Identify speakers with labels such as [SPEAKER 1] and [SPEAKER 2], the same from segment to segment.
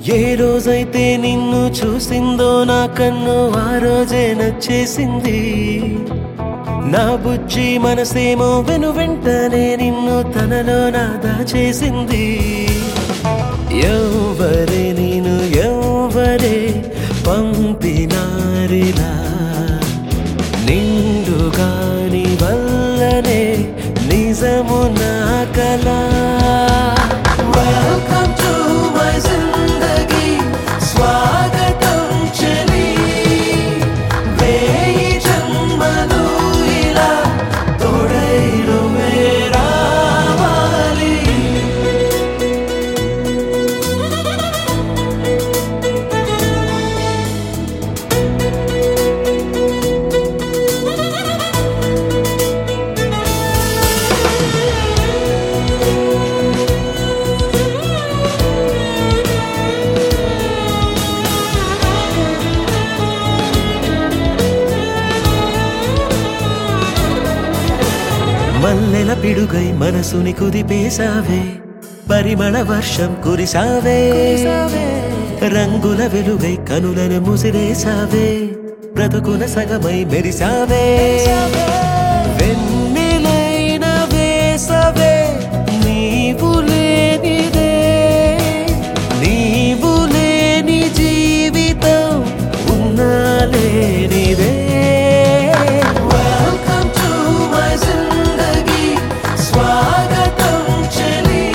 [SPEAKER 1] ఏ రోజైతే నిన్ను చూసిందో నా కన్ను ఆ రోజే నచ్చేసింది నా బుజ్జి మనసేమో వెను వెంటనే నిన్ను తనలో నా దాచేసింది ఎవ్వరే నేను ఎవ్వరే పంపినారిలా నిండుగాని వల్లనే నిజము నా కలా వెల్కమ్ టు మై జిందగీ స్వాగతం చెలి వేయి జన్మలు ఇలా తోడైలో రావాలి మల్లెల పిడుగై మనసుని కుదిపేశావే పరిమళ వర్షం కురిసావే రంగుల వెలుగై కనులను ముసిరేసావే బ్రతుకున సగమై మెరిసావే వెన్నెలైన వేసవే నీవు లేనిదే నీవు లేని జీవితం ఉన్నా లేనిదే వెల్కమ్ టు మై జిందగీ స్వాగతం చెలి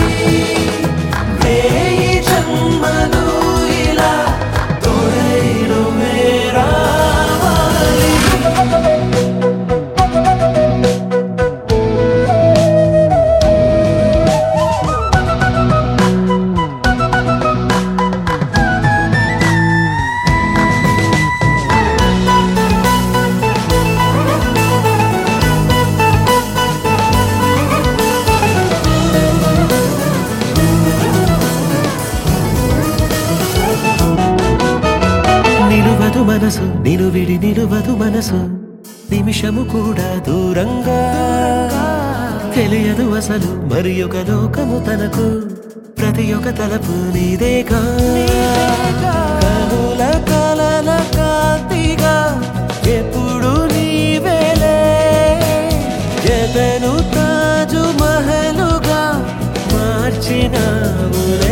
[SPEAKER 1] వేయి జన్మలు ఇలా తోడైలో రావాలి నిలువదు మనసు నిలువిడి నిలువదు మనసు నిమిషము కూడా దూరంగా తెలియదు అసలు మరి ఒక లోకము తనకు ప్రతి ఒక్క తలపు నీదేగా కనుల కలల కాంతిగా ఎప్పుడు నీవేలే ఎదను తాజు మహలుగా మార్చినావులే